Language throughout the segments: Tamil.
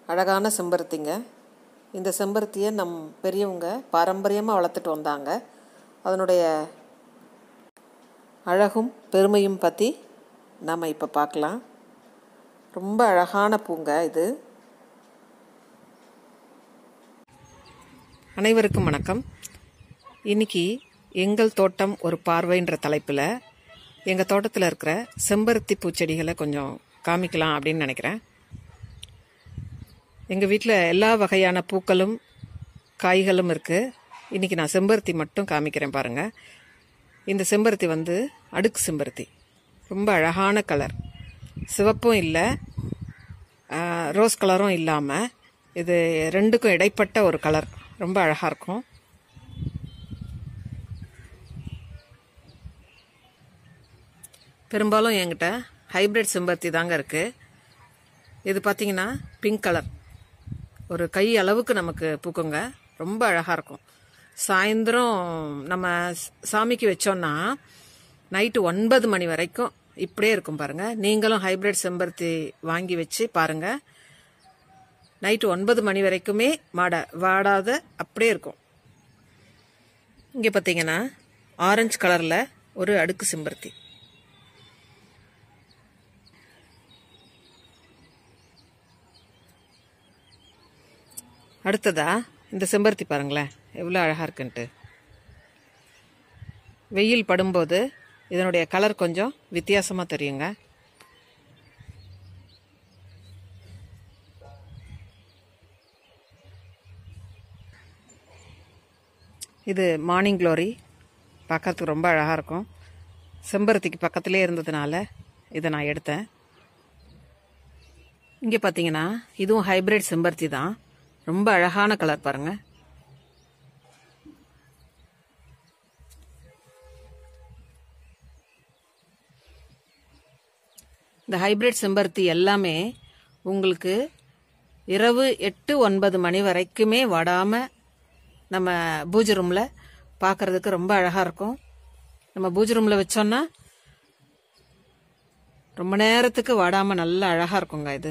அழகான செம்பருத்திங்க இந்த செம்பருத்தியை நம் பெரியவங்க பாரம்பரியமாக வளர்த்துட்டு வந்தாங்க அதனுடைய அழகும் பெருமையும் பற்றி நாம் இப்போ பார்க்கலாம் ரொம்ப அழகான பூங்க இது அனைவருக்கும் வணக்கம் இன்னைக்கு எங்கள் தோட்டம் ஒரு பார்வைன்ற தலைப்பில் எங்கள் தோட்டத்தில் இருக்கிற செம்பருத்தி பூச்செடிகளை கொஞ்சம் காமிக்கலாம் அப்படின்னு நினைக்கிறேன் எங்கள் வீட்டில் எல்லா வகையான பூக்களும் காய்களும் இருக்குது இன்றைக்கி நான் செம்பருத்தி மட்டும் காமிக்கிறேன் பாருங்கள் இந்த செம்பருத்தி வந்து அடுக்கு செம்பருத்தி ரொம்ப அழகான கலர் சிவப்பும் இல்லை ரோஸ் கலரும் இல்லாமல் இது ரெண்டுக்கும் இடைப்பட்ட ஒரு கலர் ரொம்ப அழகாக இருக்கும் பெரும்பாலும் என்கிட்ட ஹைப்ரிட் செம்பருத்தி தாங்க இருக்குது இது பார்த்தீங்கன்னா பிங்க் கலர் ஒரு கை அளவுக்கு நமக்கு பூக்குங்க ரொம்ப அழகாக இருக்கும் சாயந்தரம் நம்ம சாமிக்கு வச்சோன்னா நைட்டு ஒன்பது மணி வரைக்கும் இப்படியே இருக்கும் பாருங்க நீங்களும் ஹைப்ரிட் செம்பருத்தி வாங்கி வச்சு பாருங்க நைட்டு ஒன்பது மணி வரைக்குமே வாட வாடாத அப்படியே இருக்கும் இங்கே பார்த்தீங்கன்னா ஆரஞ்சு கலரில் ஒரு அடுக்கு செம்பருத்தி அடுத்ததா இந்த செம்பருத்தி பாருங்களேன் எவ்வளோ அழகாக இருக்குன்ட்டு வெயில் படும்போது இதனுடைய கலர் கொஞ்சம் வித்தியாசமாக தெரியுங்க இது மார்னிங் க்ளோரி பார்க்கறதுக்கு ரொம்ப அழகாக இருக்கும் செம்பருத்திக்கு பக்கத்துலேயே இருந்ததுனால இதை நான் எடுத்தேன் இங்கே பார்த்தீங்கன்னா இதுவும் ஹைப்ரிட் செம்பருத்தி தான் ரொம்ப அழகான கலர் பாருங்க இந்த ஹைபிரிட் செம்பருத்தி எல்லாமே உங்களுக்கு இரவு எட்டு ஒன்பது மணி வரைக்குமே வாடாம நம்ம பூஜை ரூம்ல பார்க்கறதுக்கு ரொம்ப அழகா இருக்கும் நம்ம பூஜை ரூம்ல வச்சோம்னா ரொம்ப நேரத்துக்கு வாடாம நல்லா அழகா இருக்குங்க இது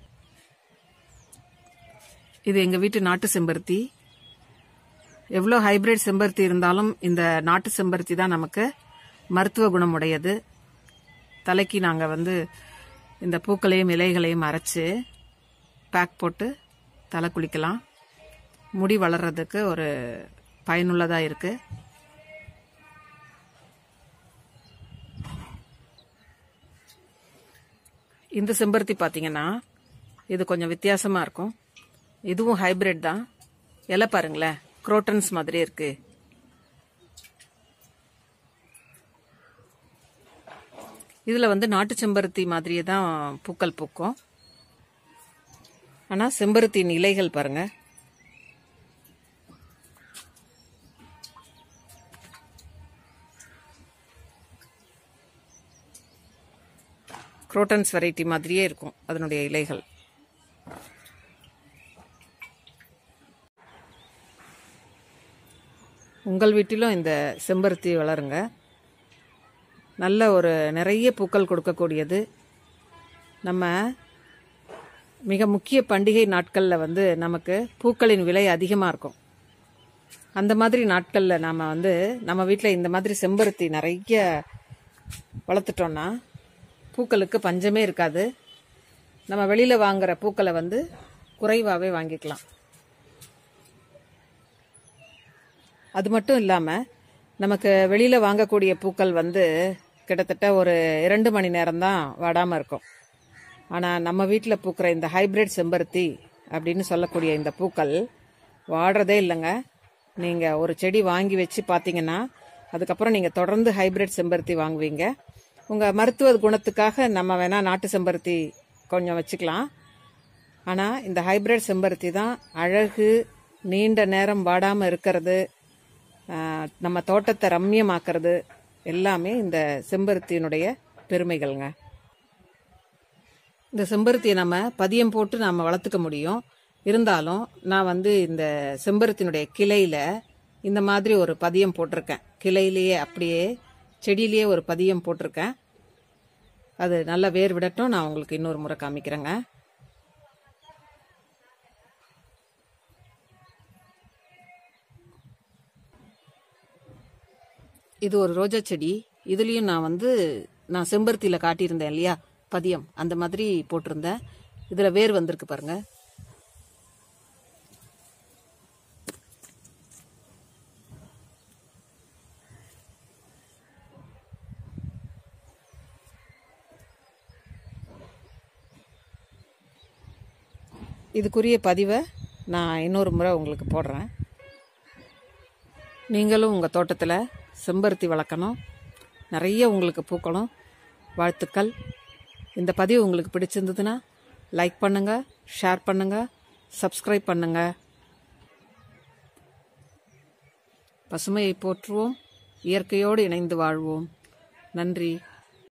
இது எங்க வீட்டு நாட்டு செம்பருத்தி எவ்வளோ ஹைபிரிட் செம்பருத்தி இருந்தாலும் இந்த நாட்டு செம்பருத்தி தான் நமக்கு மருத்துவ குணம் உடையது தலைக்கு நாங்கள் வந்து இந்த பூக்களையும் இலைகளையும் அரைச்சு பேக் போட்டு தலை குளிக்கலாம் முடி வளர்றதுக்கு ஒரு பயனுள்ளதாக இருக்கு இந்த செம்பருத்தி பார்த்தீங்கன்னா இது கொஞ்சம் வித்தியாசமாக இருக்கும் இதுவும் ஹைபிரிட் தான் இலை பாருங்களேன் குரோட்டன்ஸ் மாதிரி இருக்கு இதில் வந்து நாட்டு செம்பருத்தி மாதிரியே தான் பூக்கள் பூக்கும் ஆனால் செம்பருத்தியின் இலைகள் பாருங்க குரோட்டன்ஸ் வெரைட்டி மாதிரியே இருக்கும் அதனுடைய இலைகள் உங்கள் வீட்டிலும் இந்த செம்பருத்தி வளருங்க நல்ல ஒரு நிறைய பூக்கள் கொடுக்கக்கூடியது நம்ம மிக முக்கிய பண்டிகை நாட்களில் வந்து நமக்கு பூக்களின் விலை அதிகமாக இருக்கும் அந்த மாதிரி நாட்களில் நாம் வந்து நம்ம வீட்டில் இந்த மாதிரி செம்பருத்தி நிறைய வளர்த்துட்டோன்னா பூக்களுக்கு பஞ்சமே இருக்காது நம்ம வெளியில் வாங்குற பூக்களை வந்து குறைவாகவே வாங்கிக்கலாம் அது மட்டும் இல்லாமல் நமக்கு வெளியில் வாங்கக்கூடிய பூக்கள் வந்து கிட்டத்தட்ட ஒரு இரண்டு மணி நேரம்தான் வாடாமல் இருக்கும் ஆனால் நம்ம வீட்டில் பூக்கிற இந்த ஹைப்ரிட் செம்பருத்தி அப்படின்னு சொல்லக்கூடிய இந்த பூக்கள் வாடுறதே இல்லைங்க நீங்கள் ஒரு செடி வாங்கி வச்சு பார்த்தீங்கன்னா அதுக்கப்புறம் நீங்கள் தொடர்ந்து ஹைப்ரிட் செம்பருத்தி வாங்குவீங்க உங்கள் மருத்துவ குணத்துக்காக நம்ம வேணால் நாட்டு செம்பருத்தி கொஞ்சம் வச்சுக்கலாம் ஆனால் இந்த ஹைப்ரிட் செம்பருத்தி தான் அழகு நீண்ட நேரம் வாடாமல் இருக்கிறது நம்ம தோட்டத்தை ரம்யமாக்குறது எல்லாமே இந்த செம்பருத்தியினுடைய பெருமைகள்ங்க இந்த செம்பருத்தியை நம்ம பதியம் போட்டு நாம் வளர்த்துக்க முடியும் இருந்தாலும் நான் வந்து இந்த செம்பருத்தினுடைய கிளையில இந்த மாதிரி ஒரு பதியம் போட்டிருக்கேன் கிளையிலேயே அப்படியே செடியிலேயே ஒரு பதியம் போட்டிருக்கேன் அது நல்லா வேர் விடட்டும் நான் உங்களுக்கு இன்னொரு முறை காமிக்கிறேங்க இது ஒரு ரோஜா செடி இதுலேயும் நான் வந்து நான் செம்பருத்தியில் காட்டியிருந்தேன் இல்லையா பதியம் அந்த மாதிரி போட்டிருந்தேன் இதில் வேர் வந்திருக்கு பாருங்க இதுக்குரிய பதிவை நான் இன்னொரு முறை உங்களுக்கு போடுறேன் நீங்களும் உங்கள் தோட்டத்தில் செம்பருத்தி வளர்க்கணும் நிறைய உங்களுக்கு பூக்கணும் வாழ்த்துக்கள் இந்த பதிவு உங்களுக்கு பிடிச்சிருந்ததுன்னா லைக் பண்ணுங்கள் ஷேர் பண்ணுங்கள் சப்ஸ்கிரைப் பண்ணுங்கள் பசுமையை போற்றுவோம் இயற்கையோடு இணைந்து வாழ்வோம் நன்றி